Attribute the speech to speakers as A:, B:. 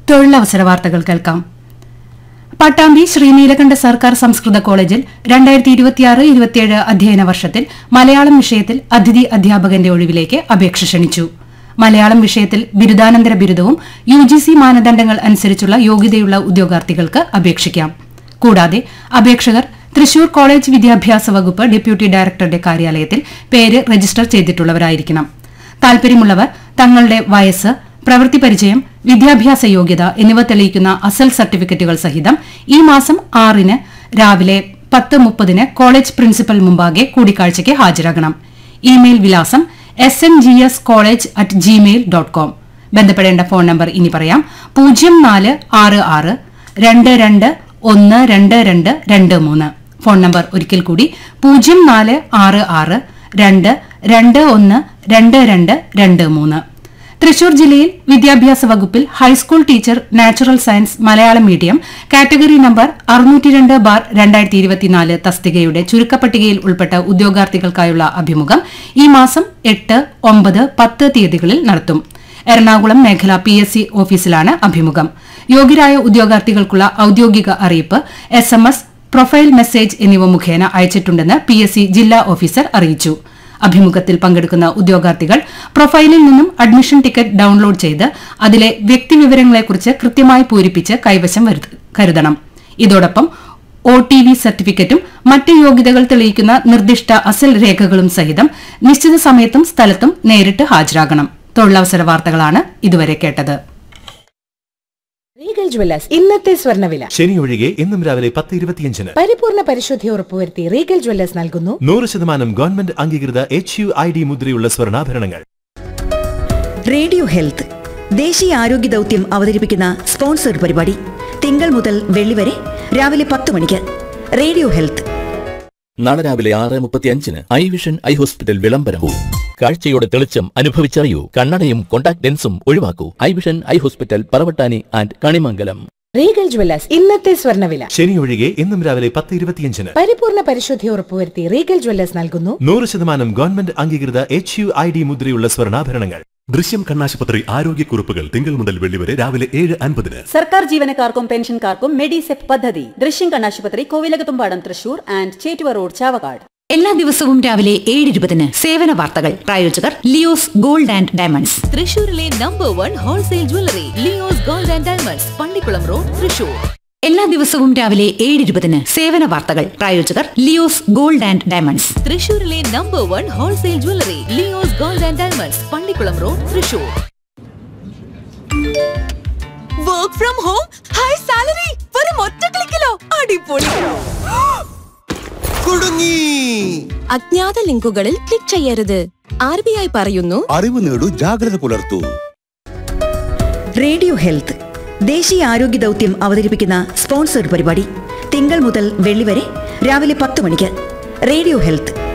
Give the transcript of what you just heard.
A: തൊഴിലവസര വാർത്തകൾ കേൾക്കാം പട്ടാമ്പി ശ്രീനീലകണ്ഠ സർക്കാർ സംസ്കൃത കോളേജിൽ രണ്ടായിരത്തി ഇരുപത്തിയാറ് ഇരുപത്തിയേഴ് അധ്യയന വർഷത്തിൽ മലയാളം വിഷയത്തിൽ അതിഥി അധ്യാപകന്റെ ഒഴിവിലേക്ക് അപേക്ഷ ക്ഷണിച്ചു മലയാളം വിഷയത്തിൽ ബിരുദാനന്തര ബിരുദവും യു ജി സി മാനദണ്ഡങ്ങൾ അനുസരിച്ചുള്ള യോഗ്യതയുള്ള ഉദ്യോഗാർത്ഥികൾക്ക് അപേക്ഷിക്കാം കൂടാതെ അപേക്ഷകർ തൃശൂർ കോളേജ് വിദ്യാഭ്യാസ വകുപ്പ് ഡെപ്യൂട്ടി ഡയറക്ടറുടെ കാര്യാലയത്തിൽ പേര് രജിസ്റ്റർ ചെയ്തിട്ടുള്ളവരായിരിക്കണം താൽപര്യമുള്ളവർ തങ്ങളുടെ വയസ്സ് പ്രവൃത്തി പരിചയം വിദ്യാഭ്യാസ യോഗ്യത എന്നിവ തെളിയിക്കുന്ന അസൽ സർട്ടിഫിക്കറ്റുകൾ സഹിതം ഈ മാസം ആറിന് രാവിലെ പത്ത് മുപ്പതിന് കോളേജ് പ്രിൻസിപ്പൽ മുമ്പാകെ കൂടിക്കാഴ്ചയ്ക്ക് ഹാജരാകണം ഇമെയിൽ വിലാസം S N G S college at Gmail dot com ബന്ധപ്പെടേണ്ട ഫോൺ നമ്പർ ഇനി പറയാം പൂജ്യം നാല് ആറ് ആറ് രണ്ട് രണ്ട് ഒന്ന് രണ്ട് രണ്ട് രണ്ട് മൂന്ന് ഫോൺ നമ്പർ ഒരിക്കൽ കൂടി പൂജ്യം നാല് ആറ് ആറ് രണ്ട് രണ്ട് ഒന്ന് രണ്ട് രണ്ട് രണ്ട് മൂന്ന് തൃശൂർ ജില്ലയിൽ വിദ്യാഭ്യാസ വകുപ്പിൽ high school teacher natural science Malayalam medium category number അറുന്നൂറ്റിരണ്ട് ബാർ രണ്ടായിരത്തി ഇരുപത്തിനാല് തസ്തികയുടെ ചുരുക്കപ്പട്ടികയിൽ ഉൾപ്പെട്ട ഉദ്യോഗാർത്ഥികൾക്കായുള്ള അഭിമുഖം ഈ മാസം എട്ട് ഒമ്പത് പത്ത് തീയതികളിൽ നടത്തും എറണാകുളം മേഖല പി എസ് സി ഓഫീസിലാണ് അഭിമുഖം യോഗ്യരായ ഉദ്യോഗാർത്ഥികൾക്കുള്ള ഔദ്യോഗിക അറിയിപ്പ് S M S profile message എന്നിവ മുഖേന അയച്ചിട്ടുണ്ടെന്ന് പി എസ് സി ജില്ലാ ഓഫീസർ അറിയിച്ചു അഭിമുഖത്തിൽ പങ്കെടുക്കുന്ന ഉദ്യോഗാർത്ഥികൾ പ്രൊഫൈലിൽ നിന്നും അഡ്മിഷൻ ടിക്കറ്റ് ഡൌൺലോഡ് ചെയ്ത് അതിലെ വ്യക്തിവിവരങ്ങളെക്കുറിച്ച് കൃത്യമായി പൂരിപ്പിച്ച് കൈവശം വരുത്ത- കരുതണം ഇതോടൊപ്പം ഒ ടി വി സർട്ടിഫിക്കറ്റും മറ്റ് യോഗ്യതകൾ തെളിയിക്കുന്ന നിർദ്ദിഷ്ട അസൽ രേഖകളും സഹിതം നിശ്ചിത സമയത്തും സ്ഥലത്തും നേരിട്ട് ഹാജരാകണം തൊഴിലവസര വാർത്തകളാണ് ഇതുവരെ കേട്ടത്
B: റീഗൽ ജ്വല്ലേഴ്സ് ഇന്നത്തെ സ്വർണ്ണവില
C: ശനി ഒഴികെ ഇന്നും രാവിലെ പത്ത് ഇരുപത്തിയഞ്ചിന്
B: പരിപൂർണ പരിശുദ്ധി ഉറപ്പുവരുത്തി റീഗൽ ജ്വല്ലേഴ്സ് നൽകുന്നു
C: നൂറ് ശതമാനം ഗവൺമെന്റ് അംഗീകൃത എച്ച് യു ഐ ഡി മുദ്രയുള്ള സ്വർണ്ണാഭരണങ്ങൾ
D: റേഡിയോ ഹെൽത്ത് ദേശീയ ആരോഗ്യ ദൗത്യം അവതരിപ്പിക്കുന്ന സ്പോൺസർഡ് പരിപാടി തിങ്കൾ മുതൽ വെള്ളി വരെ രാവിലെ പത്ത് മണിക്ക് റേഡിയോ ഹെൽത്ത്
E: നാളെ രാവിലെ ആറ് മുപ്പത്തിയഞ്ചിന് ഐ വിഷൻ ഐ ഹോസ്പിറ്റൽ വിളംബരവും കാഴ്ചയുടെ തെളിച്ചം അനുഭവിച്ചറിയൂ കണ്ണടയും കോണ്ടാക്ട് ലെൻസും ഒഴിവാക്കൂ eye vision eye hospital Paravattani and Kanimangalam
B: Regal jewellers ഇന്നത്തെ സ്വർണ്ണവില
C: ശനി ഒഴികെ ഇന്നും രാവിലെ പത്ത് ഇരുപത്തിയഞ്ചിന്
B: പരിപൂർണ പരിശുദ്ധി ഉറപ്പുവരുത്തി റീഗൽ ജ്വല്ലേഴ്സ് നൽകുന്നു
C: നൂറ് ശതമാനം ഗവൺമെന്റ് അംഗീകൃത എച്ച് യു ഐ ഡി മുദ്രയുള്ള സ്വർണ്ണാഭരണങ്ങൾ
F: ദൃശ്യം കണ്ണാശുപത്രി ആരോഗ്യക്കുറിപ്പുകൾ തിങ്കൾ മുതൽ വെള്ളി വരെ രാവിലെ ഏഴ് അൻപതിന്
G: സർക്കാർ ജീവനക്കാർക്കും പെൻഷൻകാർക്കും മെഡിസെപ് പദ്ധതി ദൃശ്യം കണ്ണാശുപത്രി കോവിലകത്തുംപാടം തൃശൂർ ആൻഡ് ചേറ്റുവ റോഡ് ചാവക്കാട്
D: എല്ലാ ദിവസവും രാവിലെ ഏഴ് ഇരുപതിന് സേവന വാർത്തകൾ പ്രായോജകർ ലിയോസ് ഗോൾഡ് ആൻഡ് ഡയമണ്ട്സ്
H: തൃശൂരിലെ number one wholesale jewellery Leo's gold and diamonds Pallikulam road Thrissur
D: എല്ലാ ദിവസവും രാവിലെ ഏഴ് ഇരുപതിന് സേവന വാർത്തകൾ പ്രായോജകർ ലിയോസ് ഗോൾഡ് ആൻഡ് ഡയമണ്ട്സ്
H: തൃശൂരിലെ number one wholesale jewellery Leo's gold and diamonds Pallikulam road Thrissur work from home high salary വെറും ഒറ്റ ക്ലിക്കിലോ അടിപൊളി
I: കുടുങ്ങി
H: അജ്ഞാത ലിങ്കുകളിൽ ക്ലിക്ക് ചെയ്യരുത് ആർ ബി ഐ പറയുന്നു
I: അറിവ് നേടൂ ജാഗ്രത പുലർത്തൂ
D: റേഡിയോ ഹെൽത്ത് ദേശീയ ആരോഗ്യ ദൗത്യം അവതരിപ്പിക്കുന്ന സ്പോൺസർഡ് പരിപാടി തിങ്കൾ മുതൽ വെള്ളി വരെ രാവിലെ പത്ത് മണിക്ക് റേഡിയോ ഹെൽത്ത്